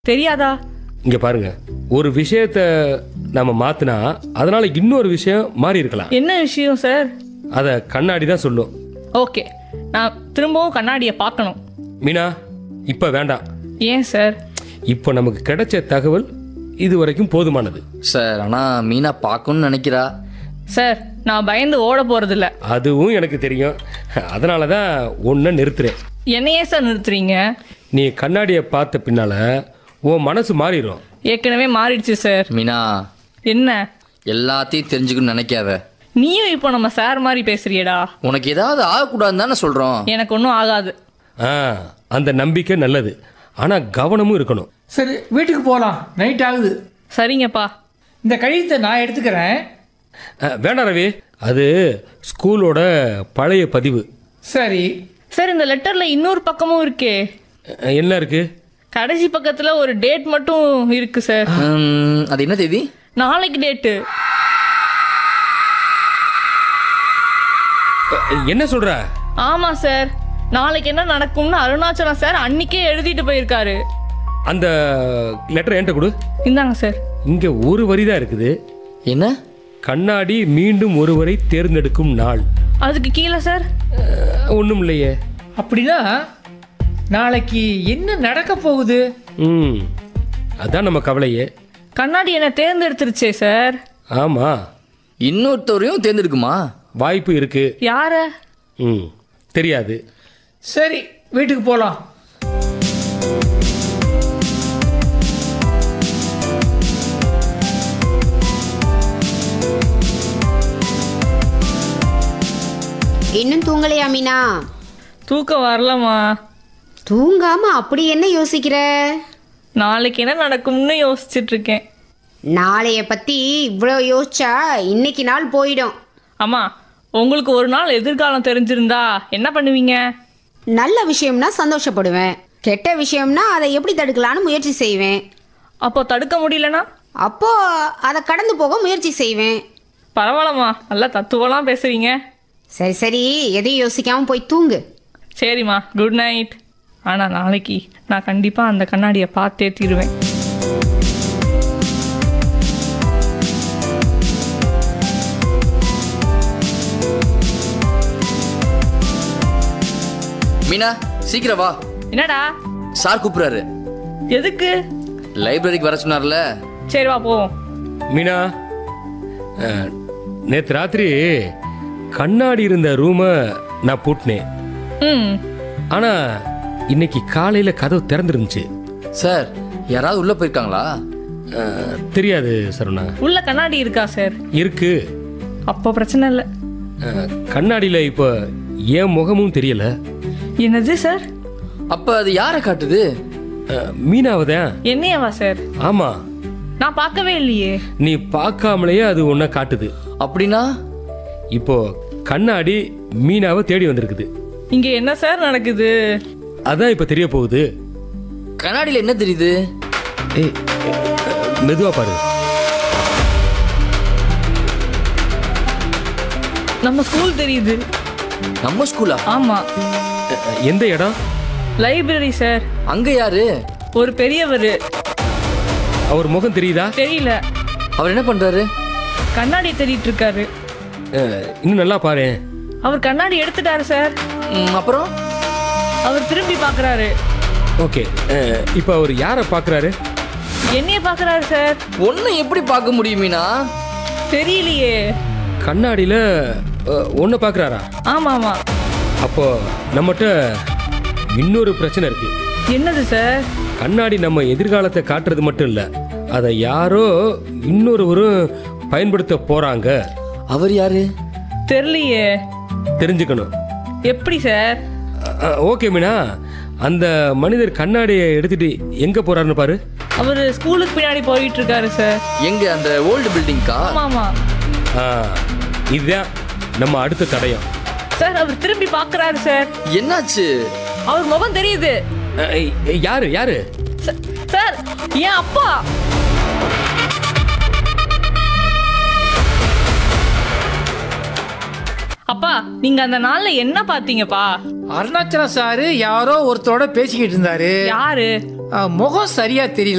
தெரியாதா இங்க பாருங்க ஒரு விஷயத்த நம்ம மாத்தினா அதனால இன்னொரு விஷயம் மாறி இருக்கலாம் என்ன விஷயம் சார் அதை கண்ணாடி தான் சொல்லும் ஓகே நான் திரும்பவும் கண்ணாடியை பார்க்கணும் மீனா இப்ப வேண்டாம் ஏன் சார் இப்போ நமக்கு கிடைச்ச தகவல் இது வரைக்கும் போதுமானது சார் ஆனால் மீனா பார்க்கணும்னு நினைக்கிறா சார் நான் பயந்து ஓட போறதில்ல அதுவும் எனக்கு தெரியும் அதனால தான் ஒன்றை நிறுத்துறேன் என்னையே சார் நிறுத்துறீங்க நீ கண்ணாடியை பார்த்த பின்னால உன் மனசு மாறிடும் ஏற்கனவே மாறிடுச்சு சார் மீனா என்ன எல்லாத்தையும் தெரிஞ்சுக்கணும்னு நினைக்காத நீயும் இப்போ நம்ம சார் மாதிரி பேசுறியடா உனக்கு ஏதாவது ஆகக்கூடாதுன்னு தானே சொல்கிறோம் எனக்கு ஒன்றும் ஆகாது ஆ அந்த நம்பிக்கை நல்லது ஆனால் கவனமும் இருக்கணும் சரி வீட்டுக்கு போகலாம் நைட் ஆகுது சரிங்கப்பா இந்த கடிதத்தை நான் எடுத்துக்கிறேன் ஆ, வேண்டாம் ரவி அது ஸ்கூலோட பழைய பதிவு சரி சார் இந்த லெட்டர்ல இன்னொரு பக்கமும் இருக்கே ஆ, என்ன இருக்கு கடைசி பக்கத்துல ஒரு டேட் மட்டும் இருக்கு சார் ஹம், அது என்ன தேதி நாளைக்கு டேட்டு என்ன சொல்ற ஆமா சார் நாளைக்கு என்ன நடக்கும்னு அருணாச்சலம் சார் அன்னைக்கே எழுதிட்டு போயிருக்காரு அந்த லெட்டர் என்கிட்ட கொடு இந்தாங்க சார் இங்க ஒரு வரி தான் இருக்குது என்ன கண்ணாடி மீண்டும் ஒருவரை தேர்ந்தெடுக்கும் நாள் அதுக்கு கீழே சார் ஒன்றும் இல்லையே அப்படின்னா நாளைக்கு என்ன நடக்க போகுது ம் அதான் நம்ம கவலையே கண்ணாடி என்ன தேர்ந்தெடுத்துருச்சே சார் ஆமா இன்னொருத்தவரையும் தேர்ந்தெடுக்குமா வாய்ப்பு இருக்கு யார ம் தெரியாது சரி வீட்டுக்கு போகலாம் இன்னும் தூங்கலையா மீனா தூக்கம் வரலம்மா தூங்காம அப்படி என்ன யோசிக்கிற நாளைக்கு என்ன நடக்கும்னு யோசிச்சுட்டு இருக்கேன் நாளைய பத்தி இவ்வளோ யோசிச்சா இன்னைக்கு நாள் போயிடும் அம்மா உங்களுக்கு ஒரு நாள் எதிர்காலம் தெரிஞ்சிருந்தா என்ன பண்ணுவீங்க நல்ல விஷயம்னா சந்தோஷப்படுவேன் கெட்ட விஷயம்னா அதை எப்படி தடுக்கலான்னு முயற்சி செய்வேன் அப்போ தடுக்க முடியலனா அப்போ அதை கடந்து போக முயற்சி செய்வேன் பரவாயில்லம்மா நல்லா தத்துவலாம் பேசுறீங்க சரி சரி எதையும் யோசிக்காம போய் தூங்கு சரிம்மா குட் நைட் ஆனால் நாளைக்கு நான் கண்டிப்பாக அந்த கண்ணாடியை பார்த்தே தீருவேன் மீனா சீக்கிரம் வா என்னடா சார் கூப்பிடுறாரு எதுக்கு லைப்ரரிக்கு வர சொன்னார்ல சரி வா போவோம் மீனா நேற்று ராத்திரி கண்ணாடி இருந்த ரூமை நான் பூட்டினேன் ம் ஆனால் இன்னைக்கு காலையில் கதவு திறந்துருந்துச்சு சார் யாராவது உள்ளே போயிருக்காங்களா அஹ், தெரியாது சரவணா உள்ள கண்ணாடி இருக்கா சார் இருக்கு அப்போ பிரச்சனை இல்லை கண்ணாடியில் இப்போ என் முகமும் தெரியல என்னது சார் அப்போ அது யாரை காட்டுது அஹ், மீனாவதான் என்னையவா சார் ஆமாம் நான் பார்க்கவே இல்லையே நீ பார்க்காமலேயே அது உன்னை காட்டுது அப்படின்னா இப்போ கண்ணாடி மீனாவை தேடி வந்திருக்குது இங்கே என்ன சார் நடக்குது அதான் இப்போ தெரிய போகுது கண்ணாடியில் என்ன தெரியுது ஏய் மெதுவா பாரு நம்ம ஸ்கூல் தெரியுது நம்ம ஸ்கூலா ஆமாம் அஹ், எந்த இடம் லைப்ரரி சார் அங்கே யாரு ஒரு பெரியவர் அவர் முகம் தெரியுதா தெரியல அவர் என்ன பண்ணுறாரு கண்ணாடி தேடிட்டு இருக்காரு அஹ், இன்னும் நல்லா பாரு அவர் கண்ணாடி எடுத்துட்டாரு சார் அப்புறம் அவர் திரும்பி பார்க்கறாரு ஓகே அஹ், இப்போ அவர் யாரை பார்க்குறாரு என்னைய பார்க்கறாரு சார் ஒன்றை எப்படி பார்க்க முடியும் மீனா தெரியலையே கண்ணாடியில் ஒன்று பார்க்குறாரா ஆமா ஆமா அப்போ நம்மகிட்ட இன்னொரு பிரச்சனை இருக்கு என்னது சார் கண்ணாடி நம்ம எதிர்காலத்தை காட்டுறது மட்டும் இல்லை அதை யாரோ இன்னொருவரும் பயன்படுத்த போகிறாங்க அவர் யாரு தெரியலையே தெரிஞ்சுக்கணும் எப்படி சார் அஹ், ஓகே மீனா அந்த மனிதர் கண்ணாடியை எடுத்துட்டு எங்கே போகிறாருன்னு பாரு அவர் ஸ்கூலுக்கு பின்னாடி போயிட்டு இருக்காரு சார் எங்க அந்த ஓல்டு பில்டிங்க்கா ஆமா ஆமா ஆ, இதுதான் நம்ம அடுத்த தடயம் சார் அவர் திரும்பி பார்க்கறாரு சார் என்னாச்சு அவர் முகம் தெரியுது அஹ், யாரு யாரு ச- சார் என் அப்பா அப்பா நீங்க அந்த நாள்ல என்ன பாத்தீங்கப்பா அருணாச்சலம் சாரு யாரோ ஒருத்தரோட பேசிக்கிட்டு இருந்தாரு யாரு ஆ, முகம் சரியா தெரியல